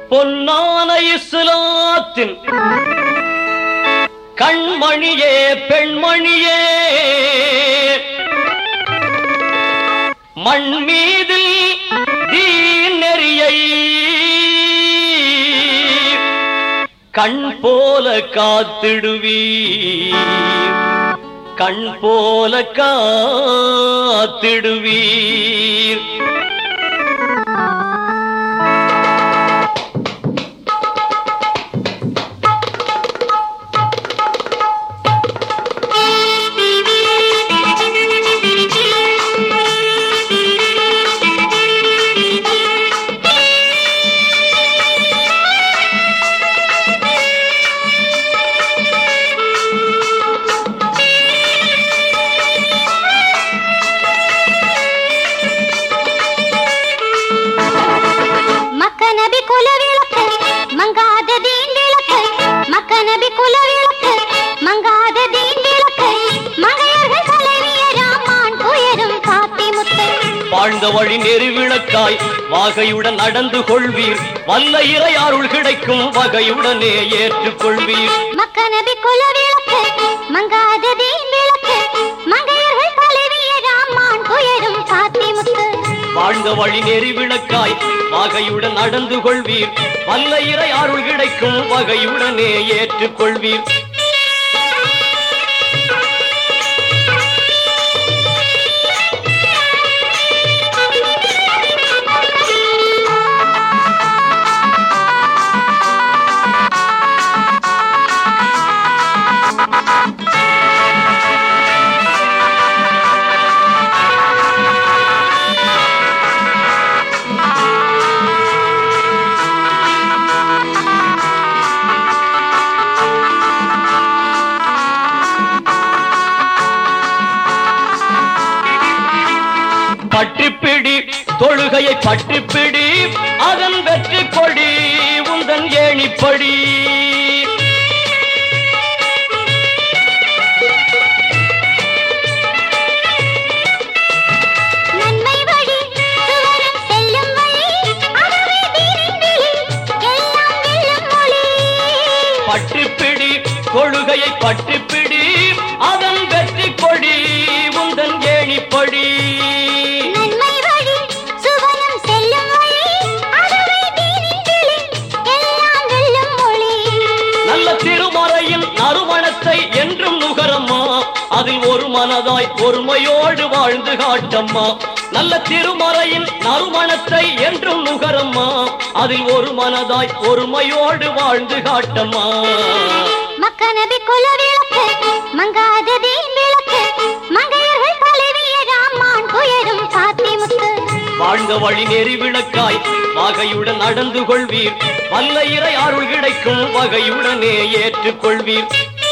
பொன்னான இஸ்லாத்தின் கண்மணியே பெண்மணியே மண் மீதில் தீன் நெறியை கண் போல காத்திடுவீர் கண் போல காத்திடுவீர் மக்க நபி குல விளக்கு மங்காத தீன் விளக்கு மக்க நபி குல விளக்கு மங்காத தீன் விளக்கு மங்கையர்கள் தலைவிய ராமான் துயரும் காத்தி முத்து வாழ்ந்த வழி நெறிவிளக்காய் வாகையுடன் நடந்து கொள்வீர் வல்ல இறை அருள் கிடைக்கும் வகையுடனே ஏற்றுக்கொள்வீர் மக்க நபி குல விளக்கு மங்காத தீன் விளக்கு மங்கையர்கள் தலைவிய ராமான் துயரும் காத்தி முத்து வாழ்ந்த வழி நெறிவிளக்காய் வாகையுடன் நடந்து கொள்வீர் வல்ல இறை அருள் கிடைக்கும் வகையுடனே ஏற்றுக்கொள்வீர் பற்றிப்பிடி தொழுகையை பற்றிப்பிடி அதன் வெற்றி கொடி உந்தன் ஏணிப்படி நன்மை வழி சுவனம் செல்லும் வழி அதுவே தீனின் விழி எல்லாம் வெல்லும் மொழி பட்டுப்பிடி கொள்கையை பட்டுப்பிடி அதன் வெற்றி கொடி உந்தன் ஏணிப்படி நன்மை வழி சுவனம் செல்லும் வழி அதுவே தீனின் விழி எல்லாம் வெல்லும் மொழி நல்ல திருமறையின் நறுமணத்தை என்றும் நுகரம்மா அதில் ஒரு மனதாய் பொறுமையோடு வாழ்ந்து காட்டம்மா நல்ல திருமறையின் நறுமணத்தை என்றும் நுகரம்மா அதில் ஒரு மனதாய் பொறுமையோடு வாழ்ந்து காட்டம்மா மக்க நபி குல விளக்கு மங்காத தீன் விளக்கு மங்கையர்கள் தலைவிய ராமான் துயரும் காத்தி முத்து வாழ்ந்த வழி நெறி விளக்காய் வகையுடன் நடந்து கொள்வீர் வல்ல இறை அருள் கிடைக்கும் வகையுடனே ஏற்றுக்கொள்வீர்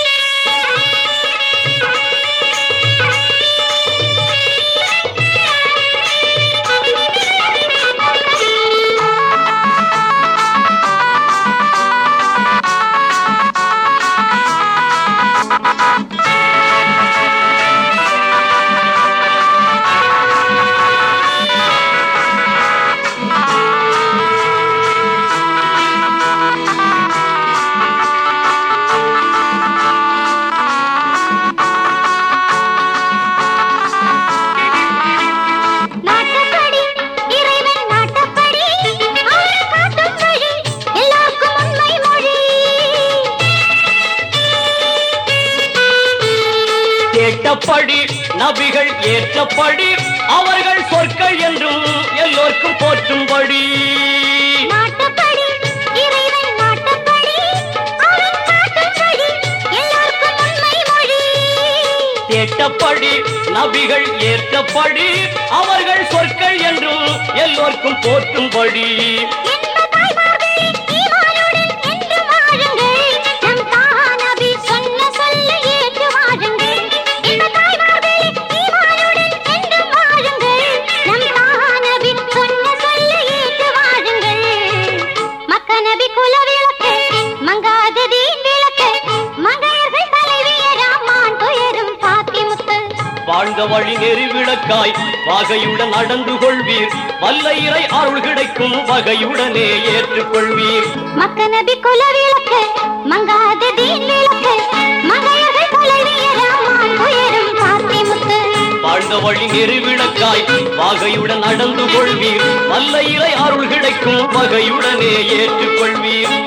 நாட்டப்படி இறைவன் நாட்டப்படி அவர் காட்டும் வழி எல்லாருக்கும் உண்மை மொழி கேட்டபடி நபிகள் ஏற்றபடி அவர்கள் சொற்கள் என்றும் எல்லோருக்கும் போற்றும்படி நாட்டப்படி இறைவன் நாட்டப்படி அவர் காட்டும் வழி எல்லாருக்கும் உண்மை மொழி கேட்டபடி நபிகள் ஏற்றபடி அவர்கள் சொற்கள் என்றும் எல்லோருக்கும் போற்றும்படி எந்த தாய்மார்களே ஈமானுடன் என்று வாழுங்கள் நம் தாஹா நபி சொன்ன சொல்லை ஏற்று வாழுங்கள் எந்த தாய்மார்களே ஈமானுடன் என்று வாழுங்கள் நம் தாஹா நபி சொன்ன சொல்லை ஏற்று வாழுங்கள் மக்க நபி குல விளக்கு மங்காத தீன் விளக்கு மங்கையர்கள் தலைவிய ராமான் துயரும் காத்தி முத்து வாழ்ந்த வழி நெறி விளக்காய் வாகையுடன் நடந்து கொள்வீர் வல்ல இறை அருள் கிடைக்கும் வகையுடனே ஏற்றுக்கொள்வீர் மக்க நபி குல விளக்கு மங்காத தீன் விளக்கு மங்கையர்கள் தலைவிய ராமான் உயரும் காத்தி முத்து வாழ்ந்த வழி நெறி விளக்காய் வாகையுடன் நடந்து கொள்வீர் வல்ல இறை அருள் கிடைக்கும் வகையுடனே ஏற்றுக்கொள்வீர்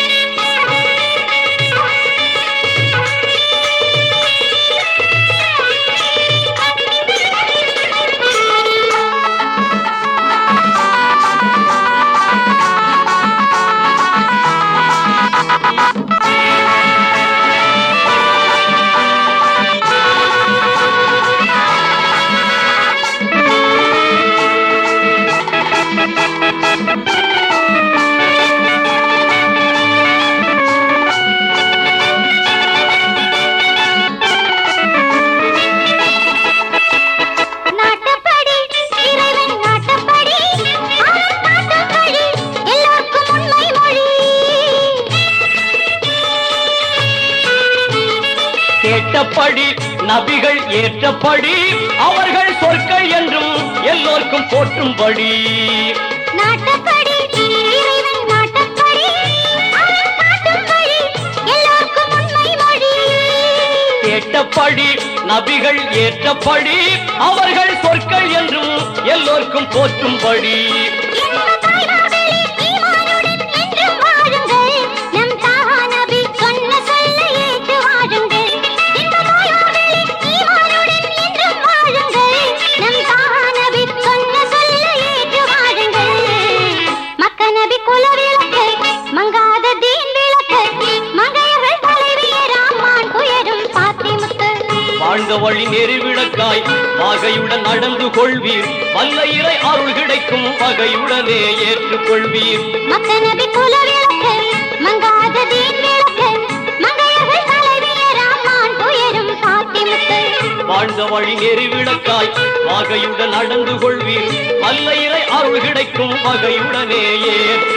நாட்டப்படி இறைவன் நாட்டப்படி அவன் காட்டும் வழி எல்லோருக்கும் உண்மை மொழி கேட்டபடி நபிகள் ஏற்றபடி அவர்கள் சொற்கள் என்றும் எல்லோருக்கும் போற்றும்படி நாட்டப்படி இறைவன் நாட்டப்படி அவன் காட்டும் வழி எல்லோருக்கும் உண்மை மொழி கேட்டபடி நபிகள் ஏற்றபடி அவர்கள் சொற்கள் என்றும் எல்லோருக்கும் போற்றும்படி இன்ப தாய்மார்களே, ஈமானுடன் என்றும் வாழுங்கள். நம் தாகா நபி சொன்ன சொல்லை ஏற்று வாழுங்கள். இன்ப தாய்மார்களே, ஈமானுடன் என்றும் வாழுங்கள். நம் தாகா நபி சொன்ன சொல்லை ஏற்று வாழுங்கள். மக்க நபி குல விளக்கு, மங்காத தீன் விளக்கு, மங்கையர்கள் தலைவிய ராமான் உயரும் பாத்திமுத்து வாழ்ந்த வழி நெறி விளக்காய் வாகையுடன் நடந்து கொள்வீர் வல்ல இறை அருள் கிடைக்கும் வகையுடனே ஏற்றுக்கொள்வீர் மக்க நபி குல விளக்கு மங்காத தீன் விளக்கு மங்கையர்கள் தலைவிய ராமான் துயரும் பாத்திமுத்து வாழ்ந்த வழி நெறி விளக்காய் வாகையுடன் நடந்து கொள்வீர் வல்ல இறை அருள் கிடைக்கும் வகையுடனே ஏற்று